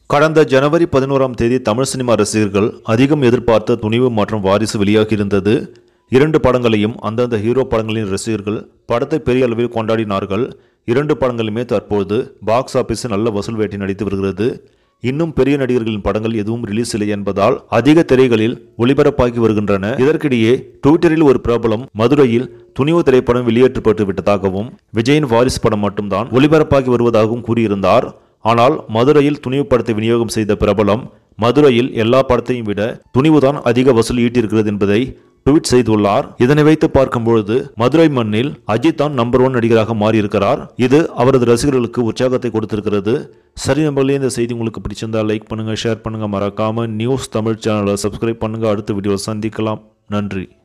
கடந்த ஜனவரி பதினோராம் தேதி தமிழ் சினிமா ரசிகர்கள் அதிகம் எதிர்பார்த்த துணிவு மற்றும் வாரிசு வெளியாகியிருந்தது இரண்டு படங்களையும் அந்தந்த ஹீரோ படங்களின் ரசிகர்கள் படத்தை பெரிய அளவில் கொண்டாடினார்கள் இரண்டு படங்களுமே தற்போது பாக்ஸ் ஆபீஸில் நல்ல வசூல் வேட்டை நடித்து வருகிறது இன்னும் பெரிய நடிகர்களின் படங்கள் எதுவும் ரிலீஸ் இல்லை என்பதால் அதிக திரைகளில் ஒளிபரப்பாகி வருகின்றன இதற்கிடையே ட்விட்டரில் ஒரு பிரபலம் மதுரையில் துணிவு திரைப்படம் வெளியேற்றப்பட்டு விட்டதாகவும் விஜயின் வாரிசு படம் மட்டும்தான் ஒளிபரப்பாகி வருவதாகவும் கூறியிருந்தார் ஆனால் மதுரையில் துணிவு படத்தை விநியோகம் செய்த பிரபலம் மதுரையில் எல்லா படத்தையும் விட துணிவுதான் அதிக வசூல் ஈட்டியிருக்கிறது என்பதை ட்வீட் செய்துள்ளார் இதனை வைத்து பார்க்கும்பொழுது மதுரை மண்ணில் அஜித் தான் நம்பர் ஒன் நடிகராக மாறியிருக்கிறார் இது அவரது ரசிகர்களுக்கு உற்சாகத்தை கொடுத்திருக்கிறது சரி நம்பர்களே இந்த செய்தி உங்களுக்கு பிடிச்சிருந்தா லைக் பண்ணுங்க ஷேர் பண்ணுங்க மறக்காம நியூஸ் தமிழ் சேனலை சப்ஸ்கிரைப் பண்ணுங்க அடுத்த வீடியோ சந்திக்கலாம் நன்றி